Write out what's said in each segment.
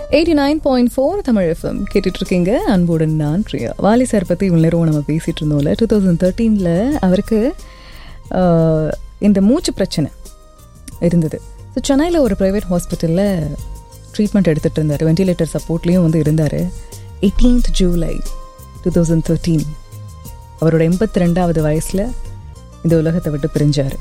eighty nine point four Tamil FM கேட்டுட்டு இருக்கீங்க அன்புடன் நான் பிரியா வாலி சார் பற்றி இவ்வளோ நேரம் நம்ம பேசிகிட்டு இருந்தோம்ல டூ தௌசண்ட் தேர்ட்டீனில் அவருக்கு ஆஹ், இந்த மூச்சு பிரச்சனை இருந்தது ஸோ சென்னையில் ஒரு ப்ரைவேட் ஹாஸ்பிட்டலில் ட்ரீட்மெண்ட் எடுத்துகிட்டு இருந்தார் வென்டிலேட்டர் சப்போர்ட்லேயும் வந்து இருந்தார் eighteenth July two thousand thirteen அவரோட எண்பத்தி ரெண்டாவது வயசில் இந்த உலகத்தை விட்டு பிரிஞ்சார்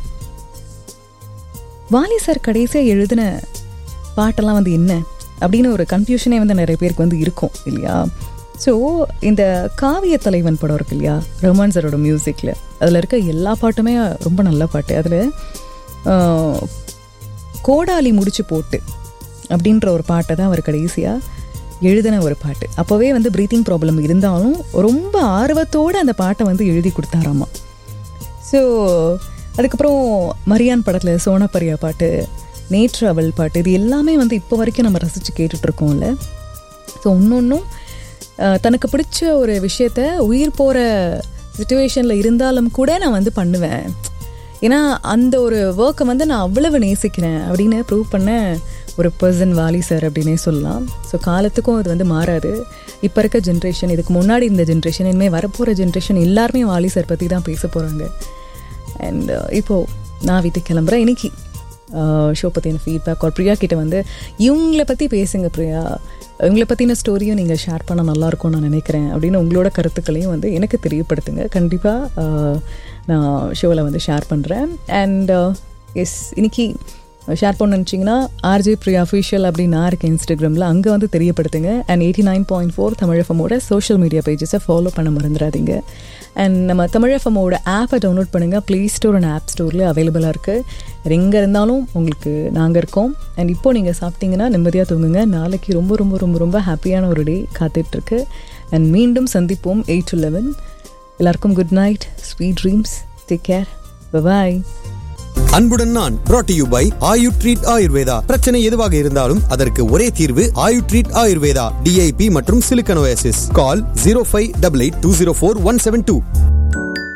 வாலி சார் கடைசியாக எழுதின பாட்டெல்லாம் வந்து என்ன அப்படின்னு ஒரு கன்ஃபியூஷனே வந்து நிறைய பேருக்கு வந்து இருக்கும் இல்லையா ஸோ இந்த காவிய தலைவன் படம் இருக்கு இல்லையா ரஹ்மான் சாரோட மியூசிக்கில் அதில் இருக்க எல்லா பாட்டுமே ரொம்ப நல்ல பாட்டு அதில் கோடாலி முடிச்சு போட்டு அப்படின்ற ஒரு பாட்டை தான் அவர் கடைசியாக எழுதின ஒரு பாட்டு அப்போவே வந்து ப்ரீத்திங் ப்ராப்ளம் இருந்தாலும் ரொம்ப ஆர்வத்தோடு அந்த பாட்டை வந்து எழுதி கொடுத்தாராமா ஸோ அதுக்கப்புறம் மரியான் படத்தில் சோனப்பரியா பாட்டு நேற்று அவள் பாட்டு இது எல்லாமே வந்து இப்போ வரைக்கும் நம்ம ரசித்து கேட்டுட்ருக்கோம்ல ஸோ இன்னொன்றும் தனக்கு பிடிச்ச ஒரு விஷயத்த உயிர் போகிற சுச்சுவேஷனில் இருந்தாலும் கூட நான் வந்து பண்ணுவேன் ஏன்னா அந்த ஒரு ஒர்க்கை வந்து நான் அவ்வளவு நேசிக்கிறேன் அப்படின்னு ப்ரூவ் பண்ண ஒரு பர்சன் வாலி சார் அப்படின்னே சொல்லலாம் ஸோ காலத்துக்கும் அது வந்து மாறாது இப்போ இருக்க ஜென்ரேஷன் இதுக்கு முன்னாடி இந்த ஜென்ரேஷன் இனிமேல் வரப்போகிற ஜென்ரேஷன் எல்லாருமே வாலி சார் பற்றி தான் பேச போகிறாங்க அண்ட் இப்போது நான் வீட்டுக்கு கிளம்புறேன் இன்னைக்கு ஷோ பற்றின ஃபீட்பேக் ஒரு பிரியா கிட்ட வந்து இவங்கள பற்றி பேசுங்க பிரியா இவங்கள பற்றின ஸ்டோரியும் நீங்கள் ஷேர் பண்ண நல்லாயிருக்கும்னு நான் நினைக்கிறேன் அப்படின்னு உங்களோட கருத்துக்களையும் வந்து எனக்கு தெரியப்படுத்துங்க கண்டிப்பாக நான் ஷோவில் வந்து ஷேர் பண்ணுறேன் அண்ட் எஸ் இன்னைக்கு ஷேர் பண்ண நினச்சிங்கன்னா ஆர்ஜே பிரியா அஃபிஷியல் அப்படின்னு நான் இருக்கேன் இன்ஸ்டாகிராமில் அங்கே வந்து தெரியப்படுத்துங்க and eighty nine point four Tamil எஃப்எம்மோட சோஷியல் மீடியா பேஜஸை ஃபாலோ பண்ண மறந்துடாதீங்க அண்ட் நம்ம தமிழ் எஃப்எம்மோட ஆப்பை டவுன்லோட் பண்ணுங்கள் ப்ளே ஸ்டோர் அண்ட் ஆப் ஸ்டோரில் அவைலபிளாக இருக்குது எங்கே இருந்தாலும் உங்களுக்கு நாங்கள் இருக்கோம் அண்ட் இப்போ நீங்கள் சாப்பிட்டீங்கன்னா நிம்மதியாக தூங்குங்க நாளைக்கு ரொம்ப ரொம்ப ரொம்ப ரொம்ப ஹாப்பியான ஒரு டே காத்துட்ருக்கு அண்ட் மீண்டும் சந்திப்போம் எயிட் டு லெவன் எல்லாருக்கும் good night sweet dreams take care bye அன்புடன் நான் brought to you by Ayu treat Ayurveda பிரச்சனை எதுவாக இருந்தாலும் அதற்கு ஒரே தீர்வு ஆயு ட்ரீட் ஆயுர்வேதா டிஐபி மற்றும் சிலிக்கனோசிஸ் call zero five double eight two zero four one seven two